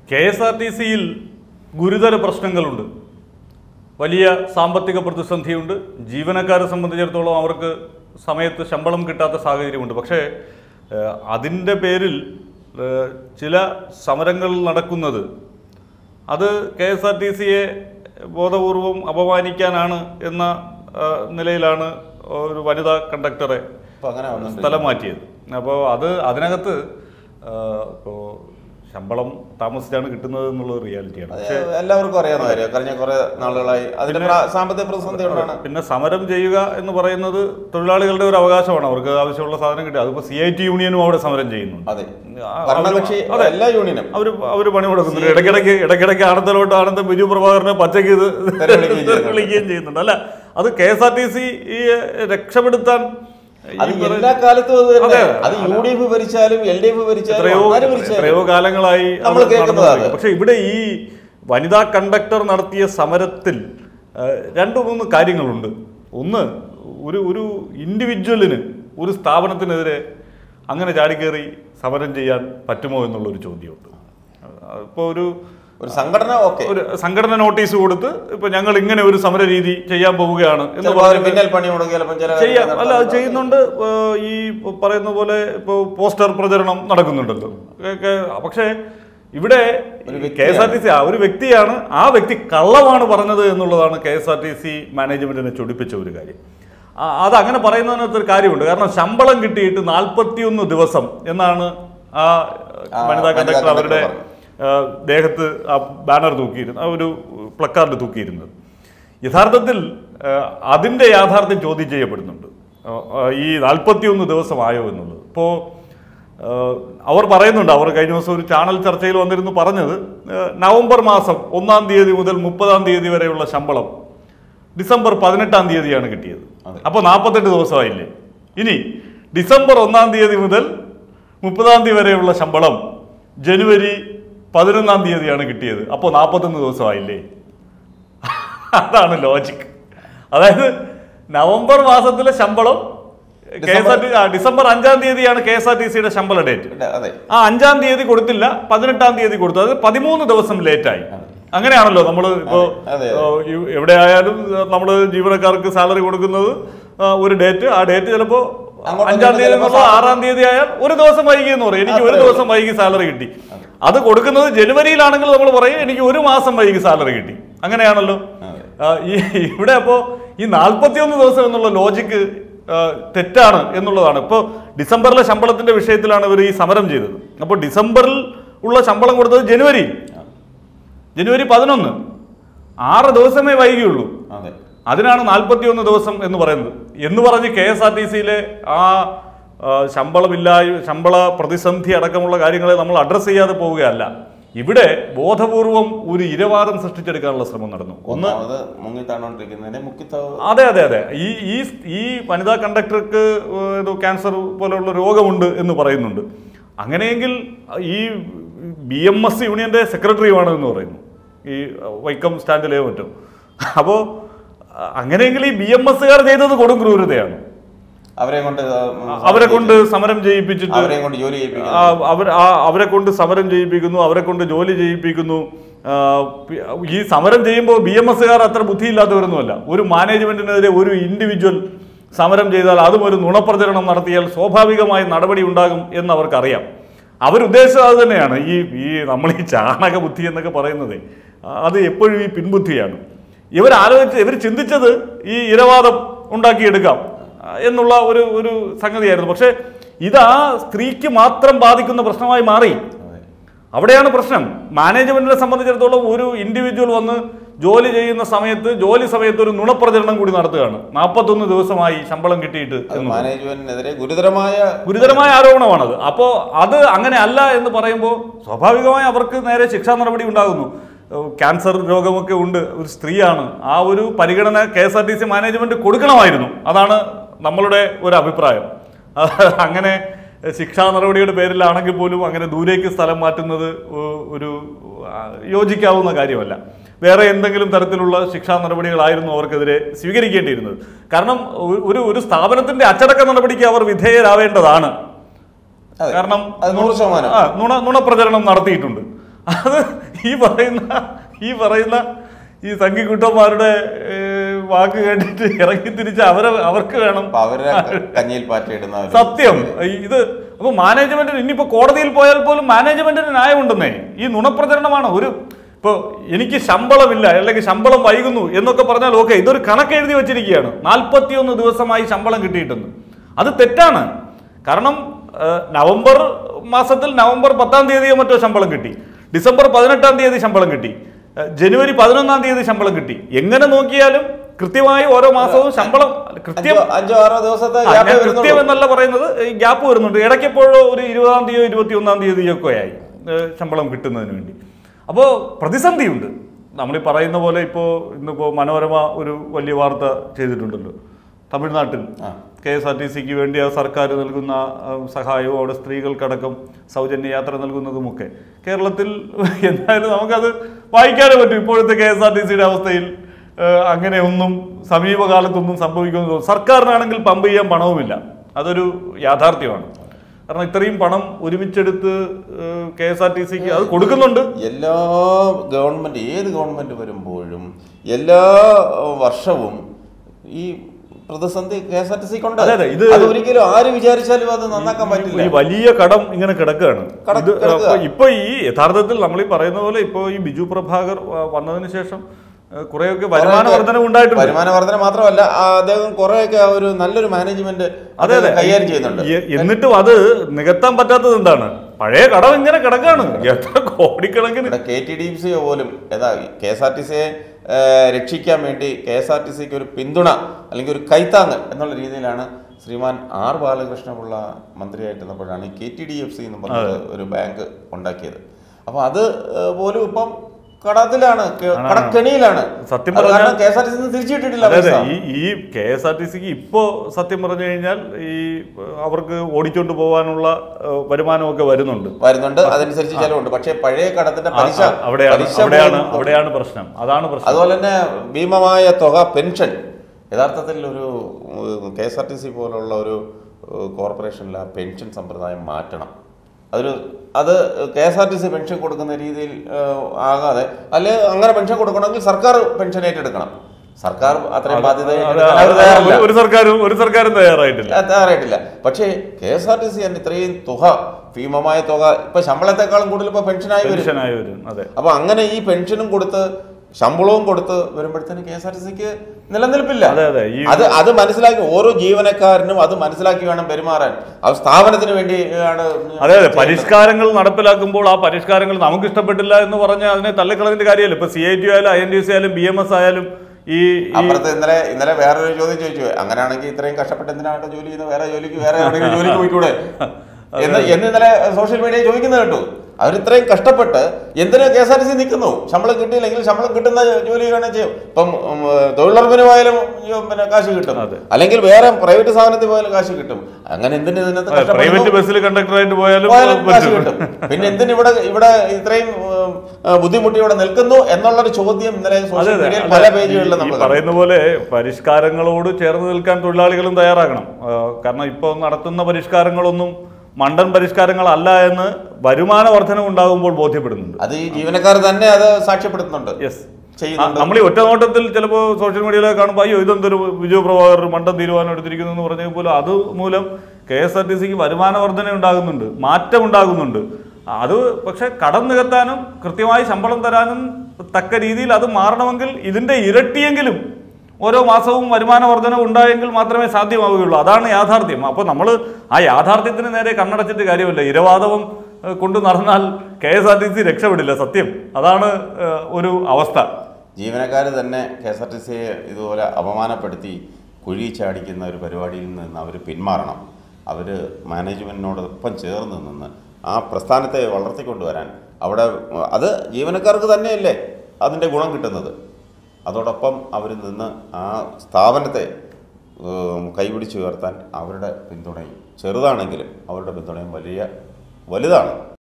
K S R T സിയിൽ ഗുരുതര പ്രശ്നങ്ങളുണ്ട് വലിയ സാമ്പത്തിക പ്രതിസന്ധിയുണ്ട് ജീവനക്കാരെ സംബന്ധിച്ചിടത്തോളം അവർക്ക് സമയത്ത് ശമ്പളം കിട്ടാത്ത സാഹചര്യമുണ്ട് പക്ഷേ ഏഹ്, അതിൻ്റെ പേരിൽ ഏഹ്, ചില സമരങ്ങൾ നടക്കുന്നത് അത് കെ എസ് ആർ ടി സിയെ ബോധപൂർവം അപമാനിക്കാനാണ് എന്ന ഏഹ്, നിലയിലാണ് ഒരു വനിതാ കണ്ടക്ടറെ അപ്പൊ അങ്ങനെ വന്നിട്ടുണ്ട് സ്ഥലം മാറ്റിയത് അപ്പോൾ അത് അതിനകത്ത് ഇപ്പോൾ ശമ്പളം താമസിച്ചാണ് കിട്ടുന്നത് എന്നുള്ള റിയാലിറ്റിയാണ് അത് എല്ലാവർക്കും അറിയാവുന്ന കാര്യം കഴിഞ്ഞ കുറെ നാളുകളായി അതിന്റെ പ്ര- സാമ്പത്തിക പ്രതിസന്ധി കൊണ്ടാണ് പിന്നെ സമരം ചെയ്യുക എന്ന് പറയുന്നത് തൊഴിലാളികളുടെ ഒരു അവകാശമാണ് അവർക്ക് ആവശ്യമുള്ള സാധനം കിട്ടുക അതിപ്പോൾ സി ഐ ടി യൂണിയനും അവിടെ സമരം ചെയ്യുന്നുണ്ട് അതെ ആ, ഭരണകക്ഷി അതെ. എല്ലാ യൂണിയനും അവർ അവർ പണി കൊടുക്കുന്നുണ്ട് ഇടയ്ക്കിടയ്ക്ക് ഇടയ്ക്കിടയ്ക്ക് ആനന്ദലോട്ട് ആനന്ദം ബിജു പ്രഭാകരനെ പച്ചയ്ക്ക് ഇത് തെറിവിളിക്കുകയും ചെയ്യുന്നുണ്ട്. വിളിക്കുകയും ചെയ്യുന്നുണ്ട് അല്ല അത് K S R T C ഈ രക്ഷപ്പെടുത്താൻ ഈ അത് പറയുന്ന- എല്ലാ കാലത്തും അത് തന്നെ അതെ. അത് യു ഡി എഫ് ഭരിച്ചാലും എൽ ഡി എഫ് ഭരിച്ചാലും എത്രയോ ആര് ഭരിച്ചാലും എത്രയോ കാലങ്ങളായി അത് നമ്മൾ കേൾക്കുന്നതാണ്. നടന്നുകൊണ്ടിരിക്കുന്നു. പക്ഷെ ഇവിടെ ഈ വനിതാ കണ്ടക്ടർ നടത്തിയ സമരത്തിൽ ആ, രണ്ട് മൂന്ന് കാര്യങ്ങളുണ്ട് ഒന്ന് ഒരു ഒരു ഇൻഡിവിജ്വലിന് ഒരു സ്ഥാപനത്തിനെതിരെ അങ്ങനെ ചാടിക്കേറി സമരം ചെയ്യാൻ പറ്റുമോ എന്നുള്ളൊരു ചോദ്യമുണ്ട് ഇപ്പോൾ ഒരു ഒരു സംഘടന ഓക്കെ ഒരു സംഘടന നോട്ടീസ് കൊടുത്ത് ഇപ്പൊ ഞങ്ങൾ ഇങ്ങനെ ഒരു സമര രീതി ചെയ്യാൻ പോവുകയാണ് എന്ന് ചിലപ്പോൾ അവർ പറഞ്ഞിട്ട് പിന്നൽ പണി കൊടുക്കുക ചിലപ്പോൾ ചില ചെയ്യാം കാര്യങ്ങൾ അല്ല അത് നടത്താൻ ചെയ്യുന്നുണ്ട് ഏഹ് ഈ പറയുന്ന പോലെ ഇപ്പോൾ പോസ്റ്റർ പ്രചരണം നടക്കുന്നുണ്ടല്ലോ ഒക്കെ പക്ഷേ ഇവിടെ K S R T C ആ ഒരു വ്യക്തിയാണ് ആ വ്യക്തി കള്ളമാണ് പറഞ്ഞത് എന്നുള്ളതാണ് K S R T C മാനേജ്മെന്റിനെ ചൊടിപ്പിച്ച ഒരു കാര്യം ആ, അത് അങ്ങനെ പറയുന്നതിനകത്ത് ഒരു കാര്യമുണ്ട് കാരണം ശമ്പളം കിട്ടിയിട്ട് നാൽപ്പത്തിയൊന്ന് ദിവസം എന്നാണ് ആ ആ, വനിതാ വനിതാ കണ്ടക്ടർ അവരുടെ കണ്ടക്ടർ ഏഹ് ദേഹത്ത് ആ ബാനർ തൂക്കിയിരുന്നു ആ ഒരു പ്ലക്കാർഡ് തൂക്കിയിരുന്നത് യഥാർത്ഥത്തിൽ ഏഹ് അതിൻ്റെ യാഥാർത്ഥ്യം ചോദ്യം ചെയ്യപ്പെടുന്നുണ്ട് ഏഹ് ഏഹ് ഈ നാൽപ്പത്തിയൊന്ന് ദിവസമായോ എന്നുള്ളത് ഇപ്പോൾ അവർ പറയുന്നുണ്ട് അവർ കഴിഞ്ഞ ദിവസം ഒരു ചാനൽ ചർച്ചയിൽ വന്നിരുന്നു പറഞ്ഞത് ഏഹ് നവംബർ മാസം ഒന്നാം തീയതി മുതൽ മുപ്പതാം തീയതി വരെയുള്ള ശമ്പളം ഡിസംബർ പതിനെട്ടാം തീയതിയാണ് കിട്ടിയത് അതെ. അപ്പോൾ നാൽപ്പത്തെട്ട് ദിവസമായില്ലേ ഇനി ഡിസംബർ ഒന്നാം തീയതി മുതൽ മുപ്പതാം തീയതി വരെയുള്ള ശമ്പളം ജനുവരി പതിനൊന്നാം തീയതിയാണ് കിട്ടിയത് അപ്പോൾ നാൽപ്പത്തൊന്ന് ദിവസമായില്ലേ അതാണ് ലോജിക് അതായത് നവംബർ മാസത്തിലെ ശമ്പളം K S R T December അഞ്ചാം തീയതിയാണ് കെ എസ് ആർ ടി സിയുടെ ശമ്പള ഡേറ്റ് ഇല്ല, അതെ ആ അഞ്ചാം തീയതി കൊടുത്തില്ല പതിനെട്ടാം തീയതി കൊടുത്തു അത് പതിമൂന്ന് ദിവസം ലേറ്റായി അങ്ങനെയാണല്ലോ നമ്മൾ ഇപ്പോൾ അതെ, എവിടെ ആയാലും നമ്മൾ ജീവനക്കാർക്ക് സാലറി കൊടുക്കുന്നത് ആ, ഒരു ഡേറ്റ് ആ ഡേറ്റ് ചിലപ്പോൾ അങ്ങോട്ട് അഞ്ചാം ഇങ്ങോട്ട് തീയതി ചിലപ്പോൾ എന്നുള്ള ആറാം തീയതി ആയാൽ ഒരു ദിവസം വൈകി എന്ന് പറയും എനിക്ക് ഒരു അത്രേ ദിവസം വൈകി സാലറി കിട്ടി അത് കൊടുക്കുന്നത് ജനുവരിയിലാണെങ്കിൽ നമ്മൾ പറയും എനിക്ക് ഒരു മാസം വൈകി സാലറി കിട്ടി അങ്ങനെയാണല്ലോ അതെ. ആ, ഈ ഇവിടെ അപ്പോൾ ഈ നാൽപ്പത്തിയൊന്ന് ദിവസം എന്നുള്ള ലോജിക്ക് തെറ്റാണ് എന്നുള്ളതാണ് ഇപ്പോൾ ഡിസംബറിലെ ശമ്പളത്തിന്റെ വിഷയത്തിലാണ് ഇവർ ഈ സമരം ചെയ്തത് അപ്പോൾ ഡിസംബറിൽ ഉള്ള ശമ്പളം കൊടുത്തത് ജനുവരി ജനുവരി പതിനൊന്ന് ആറ് ദിവസമേ വൈകിയുള്ളൂ അതെ അതിനാണ് നാൽപ്പത്തിയൊന്ന് ദിവസം എന്ന് പറയുന്നത് എന്ന് പറഞ്ഞ് കെ എസ് ആർ ടി സിയിലെ ആ ആ, ശമ്പളമില്ലായ ശമ്പള പ്രതിസന്ധി അടക്കമുള്ള കാര്യങ്ങളെ നമ്മൾ അഡ്രസ്സ് ചെയ്യാതെ പോവുകയല്ല ഇവിടെ ബോധപൂർവം ഒരു ഇരവാദം സൃഷ്ടിച്ചെടുക്കാനുള്ള ശ്രമം നടന്നു ഒന്ന് ഒന്നാമത് മുങ്ങി താണോണ്ടിരിക്കുന്നതിനെ മുക്കിത്താവ് അതെ അതെ അതെ ഈ ഈ ഈ വനിതാ കണ്ടക്ടർക്ക് ഏതോ ക്യാൻസർ പോലെയുള്ള രോഗമുണ്ട് എന്ന് പറയുന്നുണ്ട് അങ്ങനെയെങ്കിൽ ഈ ബി എം എസ് യൂണിയന്റെ സെക്രട്ടറിയുമാണ് എന്ന് പറയുന്നു ഈ വൈക്കം സ്റ്റാൻഡിലെയോ മറ്റോ അപ്പോൾ അങ്ങനെയെങ്കിൽ ഈ ബി എം എസ്സുകാർ ചെയ്തത് കൊടും ക്രൂരതയാണ് അവരെ കൊണ്ട് അവരെ കൊണ്ട് സമരം ചെയ്യിപ്പിച്ചിട്ട് അവരെ കൊണ്ട് ജോലി ചെയ്യിപ്പിക്കുന്നത് ആ, അവർ ആ- അവരെ കൊണ്ട് സമരം ചെയ്യിപ്പിക്കുന്നു അവരെ കൊണ്ട് ജോലി ചെയ്യിപ്പിക്കുന്നു ആ, പി- ഈ സമരം ചെയ്യുമ്പോൾ ബി എം എസ്സുകാർ അത്ര ബുദ്ധിയില്ലാത്തവരൊന്നുമല്ല ഒരു മാനേജ്മെന്റിനെതിരെ ഒരു ഇൻഡിവിജ്വൽ സമരം ചെയ്താൽ അതും ഒരു നുണപ്രചരണം നടത്തിയാൽ സ്വാഭാവികമായി നടപടി ഉണ്ടാകും എന്ന് അവർക്കറിയാം അവരുദ്ദേശിച്ചത് അത് തന്നെയാണ് ഈ ഈ നമ്മൾ ഈ ചാണക ബുദ്ധി എന്നൊക്കെ പറയുന്നത് അത് എപ്പോഴും ഈ പിൻബുദ്ധിയാണ് ഇവർ ആലോചിച്ച് ഇവർ ചിന്തിച്ചത് ഈ ഇരവാദം ഉണ്ടാക്കിയെടുക്കാം ആ, എന്നുള്ള ഒരു ഒരു സംഗതിയായിരുന്നു പക്ഷേ ഇത് ആ സ്ത്രീക്ക് മാത്രം ബാധിക്കുന്ന പ്രശ്നമായി മാറി അതെ. അവിടെയാണ് പ്രശ്നം മാനേജ്മെന്റിനെ സംബന്ധിച്ചിടത്തോളം ഒരു ഇൻഡിവിജ്വൽ വന്ന് ജോലി ചെയ്യുന്ന സമയത്ത് ജോലി സമയത്ത് ഒരു നുണപ്രചരണം കൂടി നടത്തുകയാണ് നാൽപ്പത്തൊന്ന് ദിവസമായി ശമ്പളം കിട്ടിയിട്ട് അത് എന്ന് മാനേജ്മെന്റിനെതിരെ ഗുരുതരമായ ഗുരുതരമായ ആരോപണമാണത് അപ്പോൾ അത് അങ്ങനെ അല്ല എന്ന് പറയുമ്പോൾ സ്വാഭാവികമായി അവർക്ക് നേരെ ശിക്ഷാ നടപടി ഉണ്ടാകുന്നു ഏഹ് ക്യാൻസർ രോഗമൊക്കെ ഉണ്ട് ഒരു സ്ത്രീയാണ് ആ ഒരു പരിഗണന K S R T C management കൊടുക്കണമായിരുന്നു അതാണ് നമ്മളുടെ ഒരു അഭിപ്രായം അങ്ങനെ ശിക്ഷാ നടപടിയുടെ പേരിലാണെങ്കിൽ പോലും അങ്ങനെ ദൂരേക്ക് സ്ഥലം മാറ്റുന്നത് ഒ- ഒരു ആ, യോജിക്കാവുന്ന കാര്യമല്ല വേറെ എന്തെങ്കിലും തരത്തിലുള്ള ശിക്ഷാ നടപടികളായിരുന്നു അവർക്കെതിരെ സ്വീകരിക്കേണ്ടിയിരുന്നത് കാരണം ഒ- ഒരു ഒരു സ്ഥാപനത്തിന്റെ അച്ചടക്ക നടപടിക്ക് അവർ വിധേയരാവേണ്ടതാണ് അതെ. കാരണം അത് നൂറ് ശതമാനം ആ നുണ നുണപ്രചരണം നടത്തിയിട്ടുണ്ട് അത് ഈ പറയുന്ന ഈ പറയുന്ന ഈ സംഘിക്കുട്ടന്മാരുടെ ഏഹ്, വാക്ക് കേട്ടിട്ട് ഇറങ്ങി തിരിച്ച് അവരെ അവർക്ക് വേണം അപ്പൊ അവരെ കഞ്ഞിയിൽ പാറ്റയിടുന്ന ഒരു സത്യം ഇത് അപ്പൊ മാനേജ്മെന്റിന് ഇനിയിപ്പോ കോടതിയിൽ പോയാൽ പോലും മാനേജ്മെന്റിന് ന്യായമുണ്ടെന്നേ ഈ നുണപ്രചരണമാണ് ഒരു ഇപ്പോൾ എനിക്ക് ശമ്പളമില്ല അല്ലെങ്കിൽ ശമ്പളം വൈകുന്നു എന്നൊക്കെ പറഞ്ഞാൽ ഓക്കെ ഇതൊരു കണക്ക് എഴുതി വെച്ചിരിക്കുകയാണ് നാൽപ്പത്തിയൊന്ന് ദിവസമായി ശമ്പളം കിട്ടിയിട്ടെന്ന് അത് തെറ്റാണ് കാരണം ആ, നവംബർ മാസത്തിൽ നവംബർ പത്താം തീയതിയോ മറ്റോ ശമ്പളം കിട്ടി ഡിസംബർ പതിനെട്ടാം തീയതി ശമ്പളം കിട്ടി ആ, ജനുവരി പതിനൊന്നാം തീയതി ശമ്പളം കിട്ടി എങ്ങനെ നോക്കിയാലും കൃത്യമായി ഓരോ മാസവും ശമ്പളം കൃത്യം അഞ്ചോ അഞ്ചോ ആറോ ദിവസത്തെ ആ, ഗ്യാപ്പേ ഞാൻ വരുന്നുള്ളൂ. കൃത്യം എന്നല്ല പറയുന്നത് ഈ ഗ്യാപ്പ് വരുന്നുണ്ട് ഇടയ്ക്കെപ്പോഴോ ഒരു ഇരുപതാം തീയതിയോ ഇരുപത്തി ഒന്നാം തീയതിയോ ഒക്കെ ആയി ഏഹ് ശമ്പളം കിട്ടുന്നതിന് വേണ്ടി അപ്പോൾ പ്രതിസന്ധിയുണ്ട് നമ്മൾ ഈ പറയുന്ന പോലെ ഇപ്പോൾ ഇന്നിപ്പോൾ മനോരമ ഒരു വലിയ വാർത്ത ചെയ്തിട്ടുണ്ടല്ലോ തമിഴ്നാട്ടിൽ ആ. കെ എസ് ആർ ടി സിക്ക് വേണ്ടി ആ സർക്കാർ നൽകുന്ന ആ, സഹായവും അവിടെ സ്ത്രീകൾക്കടക്കം സൗജന്യ യാത്ര നൽകുന്നതുമൊക്കെ കേരളത്തിൽ എന്തായാലും നമുക്കത് വായിക്കാനേ പറ്റും ഇപ്പോഴത്തെ കെ എസ് ആർ ടി സിയുടെ അവസ്ഥയിൽ ഏഹ്, അങ്ങനെ ഒന്നും സമീപകാലത്തൊന്നും സംഭവിക്കുമെന്ന് തോന്നുന്നു സർക്കാരിനാണെങ്കിൽ പമ്പ് ചെയ്യാൻ പണവുമില്ല അതൊരു യാഥാർത്ഥ്യമാണ് കാരണം ഇത്രയും പണം ഒരുമിച്ചെടുത്ത് കെ എസ് ആർ ടി സിക്ക് അത് കൊടുക്കുന്നുണ്ട് എല്ലാ ഗവൺമെന്റ് ഏത് ഗവൺമെന്റ് വരുമ്പോഴും എല്ലാ ഏഹ്, വർഷവും ഈ പ്രതിസന്ധി കെ എസ് ആർ ടി സിക്ക് ഉണ്ട് അതെ, അതെ, ഇത് അത് ഒരിക്കലും ആര് വിചാരിച്ചാലും അത് നന്നാക്കാൻ പറ്റില്ല ഈ വലിയ കടം ഇങ്ങനെ കിടക്കുകയാണ് കട- ഇത് കിടക്കുക. അപ്പൊ ഇപ്പൊ ഈ യഥാർത്ഥത്തിൽ നമ്മൾ ഈ പറയുന്ന പോലെ ഇപ്പൊ ഈ ബിജു പ്രഭാകർ ആ, വന്നതിന് ശേഷം ആ, കുറെയൊക്കെ വരുമാന കുറെയൊക്കെ വർധന ഉണ്ടായിട്ടുണ്ട് വരുമാന വർധന മാത്രമല്ല ആ, അദ്ദേഹം കുറെയൊക്കെ ആ ഒരു നല്ലൊരു മാനേജ്മെന്റ് അതെ അതെ കൈകാര്യം ചെയ്യുന്നുണ്ട് എ- എന്നിട്ടും അത് നികത്താൻ പറ്റാത്തത് എന്താണ് പഴയ കടം ഇങ്ങനെ കിടക്കാണ് എത്ര കോടിക്കണക്കിന് ഇവിടെ കെ ടി ഡി സി പോലും ഏതാ കെ എസ് ആർ ടി സിയെ രക്ഷിക്കാൻ വേണ്ടി കെ എസ് ആർ ടി സിക്ക് ഒരു പിന്തുണ അല്ലെങ്കിൽ ഒരു കൈത്താങ്ങ് എന്നുള്ള രീതിയിലാണ് ശ്രീമാൻ ആർ ബാലകൃഷ്ണപിള്ള മന്ത്രിയായിട്ടിരുന്നപ്പോഴാണ് ഈ K T D F C എന്ന് പറഞ്ഞ ഒരു ബാങ്ക് ഉണ്ടാക്കിയത് അപ്പൊ അത് ഏഹ്, പോലും ഇപ്പം കടത്തിലാണ് ക- കടക്കെണിയിലാണ് സത്യം അത് പറഞ്ഞാൽ- കാരണം K S R T C തിരിച്ചു കിട്ടിയിട്ടില്ല അതെ അതെ പൈസ. ഈ ഈ കെ എസ് ആർ ടി സിക്ക് ഇപ്പോ സത്യം പറഞ്ഞു കഴിഞ്ഞാൽ ഈ ഏഹ്, അവർക്ക് ഓടിച്ചോണ്ട് പോകാനുള്ള ഏഹ്, വരുമാനമൊക്കെ വരുന്നുണ്ട് വരുന്നുണ്ട് അതനുസരിച്ച് ചെലവുണ്ട് പക്ഷേ പഴയ കടത്തിന്റെ ആ, പലിശ ആ, അവിടെയാണ് പലിശ അവിടെയാണ് പോലും- അവിടെയാണ് പ്രശ്നം അതാണ് പ്രശ്നം അതുപോലെ തന്നെ ഭീമമായ തുക പെൻഷൻ യഥാർത്ഥത്തിൽ ഒരു K S R T C പോലുള്ള ഒരു ഏഹ്, കോർപ്പറേഷനിൽ ആ പെൻഷൻ സമ്പ്രദായം മാറ്റണം അതൊരു അത് K S R T C pension കൊടുക്കുന്ന രീതിയിൽ ഏഹ്, ആകാതെ അല്ലെ അങ്ങനെ പെൻഷൻ കൊടുക്കണമെങ്കിൽ സർക്കാർ പെൻഷൻ ഏറ്റെടുക്കണം സർക്കാർ അത്രയും ബാധ്യത അത് ഏറ്റെടുക്കാൻ അവർ അത് തയ്യാറല്ല. ഒരു സർക്കാരും ഒരു സർക്കാരും തയ്യാറായിട്ടില്ല ആ, തയ്യാറായിട്ടില്ല പക്ഷേ K S R T C തന്നെ ഇത്രയും തുക ഭീമമായ തുക ഇപ്പൊ ശമ്പളത്തെക്കാളും കൂടുതൽ ഇപ്പൊ പെൻഷനായി വരും പെൻഷനായി വരും അതെ അപ്പൊ അങ്ങനെ ഈ പെൻഷനും കൊടുത്ത് ശമ്പളവും കൊടുത്ത് വരുമ്പോഴത്തേന് കെ എസ് ആർ ടി സിക്ക് നിലനിൽപ്പില്ല അതെ, അതെ. ഈ- അത് അത് മനസ്സിലാക്കി ഓരോ ജീവനക്കാരനും അത് മനസ്സിലാക്കി വേണം പെരുമാറാൻ അത് സ്ഥാപനത്തിന് വേണ്ടി ആണ് അതെ അതെ പരിഷ്കാരങ്ങൾ നടപ്പിലാക്കുമ്പോൾ ആ പരിഷ്കാരങ്ങൾ നമുക്ക് ഇഷ്ടപ്പെട്ടില്ല എന്ന് പറഞ്ഞ് അതിനെ തള്ളിക്കളഞ്ഞിട്ട് കാര്യമല്ല ഇപ്പൊ സി ഐ ടി ആയാലും ഐ എൻ ഡി സി ആയാലും ബി എം എസ് ആയാലും ഈ ഈ- അപ്പുറത്ത് ഇന്നലെ ഇന്നലെ വേറൊരു ചോദ്യം ചോദിച്ചു അങ്ങനെയാണെങ്കിൽ ഇത്രയും കഷ്ടപ്പെട്ട് എന്തിനാണ് ജോലി ചെയ്യുന്നത് വേറെ ജോലിക്ക് വേറെ എവിടെയെങ്കിലും ജോലിക്ക് പോയിക്കൂടെ എന്ന് എന്ന് ഇന്നലെ സോഷ്യൽ മീഡിയയിൽ ചോദിക്കുന്നത് കേട്ടു അവരിത്രയും കഷ്ടപ്പെട്ട് എന്തിനാ K S R T C നിൽക്കുന്നു ശമ്പളം കിട്ടിയില്ലെങ്കിൽ ശമ്പളം കിട്ടുന്ന ജോലി വേണം ചെയ്യും ഇപ്പം ഉം, തൊഴിലുറപ്പിന് പോയാലും ഉം, പിന്നെ കാശ് കിട്ടും അതെ. അല്ലെങ്കിൽ വേറെ പ്രൈവറ്റ് സ്ഥാപനത്തിൽ പോയാലും കാശ് കിട്ടും അങ്ങനെ എന്തിന് ഇതിനകത്ത് അതെ, പ്രൈവറ്റ് കഷ്ടപ്പെടുന്നു? ബസ്സിൽ കണ്ടക്ടറായിട്ട് പോയാലും പോയാലും കാശ് പറ്റും. കിട്ടും പിന്നെ എന്തിന് ഇവിടെ ഇവിടെ ഇത്രയും ഉം, ആ, ബുദ്ധിമുട്ടി ഇവിടെ നിൽക്കുന്നു എന്നുള്ളൊരു ചോദ്യം ഇന്നലെ അതെ സോഷ്യൽ അതെ മീഡിയയിൽ അല്ല, പല ഈ- പേജുകളിലും ഈ നമ്മൾ കണ്ടു. പറയുന്ന പോലെ പരിഷ്കാരങ്ങളോട് ചേർന്ന് നിൽക്കാൻ തൊഴിലാളികളും തയ്യാറാകണം ആ, കാരണം ഇപ്പോൾ നടത്തുന്ന പരിഷ്കാരങ്ങളൊന്നും മണ്ടൻ പരിഷ്കാരങ്ങളല്ല എന്ന് വരുമാന വർധന ഉണ്ടാകുമ്പോൾ ബോധ്യപ്പെടുന്നുണ്ട് അത് ഈ ജീവനക്കാർ തന്നെ അത് സാക്ഷ്യപ്പെടുത്തുന്നുണ്ട് യെസ് ചെയ്യുന്നുണ്ട് നമ്മൾ ഈ ഒറ്റ നോട്ടത്തിൽ ചിലപ്പോൾ സോഷ്യൽ മീഡിയയിലൊക്കെ കാണുമ്പോൾ അയ്യോ ഇതെന്തൊരു വിജയ പ്രഭാകർ ഒരു മണ്ടൻ തീരുമാനം എടുത്തിരിക്കുന്നു എന്ന് പറഞ്ഞാൽ പോലും അത് മൂലം കെ എസ് ആർ ടി സിക്ക് വരുമാന വർധന ഉണ്ടാകുന്നുണ്ട് മാറ്റം ഉണ്ടാകുന്നുണ്ട് അത് പക്ഷെ കടം നികത്താനും കൃത്യമായി ശമ്പളം തരാനും തക്ക രീതിയിൽ അത് മാറണമെങ്കിൽ ഇതിന്റെ ഇരട്ടിയെങ്കിലും ഓരോ മാസവും വരുമാന വർധന ഉണ്ടായെങ്കിൽ മാത്രമേ സാധ്യമാവുകയുള്ളൂ അതാണ് യാഥാർത്ഥ്യം അപ്പോൾ നമ്മൾ ആ യാഥാർത്ഥ്യത്തിന് നേരെ കണ്ണടച്ചിട്ട് കാര്യമില്ല ഇരവാദവും ഏഹ്, കൊണ്ട് നടന്നാൽ K S R T C രക്ഷപ്പെടില്ല സത്യം അതാണ് ഏഹ്, ഒരു അവസ്ഥ ജീവനക്കാർ തന്നെ കെ എസ് ആർ ടി സിയെ ഇതുപോലെ അപമാനപ്പെടുത്തി കുഴി ചാടിക്കുന്ന ഒരു പരിപാടിയിൽ നിന്ന് അവർ പിന്മാറണം അവർ മാനേജ്മെൻറ്റിനോടൊപ്പം ചേർന്ന് നിന്ന് ആ പ്രസ്ഥാനത്തെ വളർത്തിക്കൊണ്ടുവരാൻ അവിടെ അത് ജീവനക്കാർക്ക് തന്നെയല്ലേ അതിൻ്റെ ഗുണം കിട്ടുന്നത് അതോടൊപ്പം അവർ നിന്ന് ആ സ്ഥാപനത്തെ ഏം, കൈപിടിച്ച് ഉയർത്താൻ അവരുടെ പിന്തുണയും ചെറുതാണെങ്കിലും അവരുടെ പിന്തുണയും വലിയ വലുതാണ്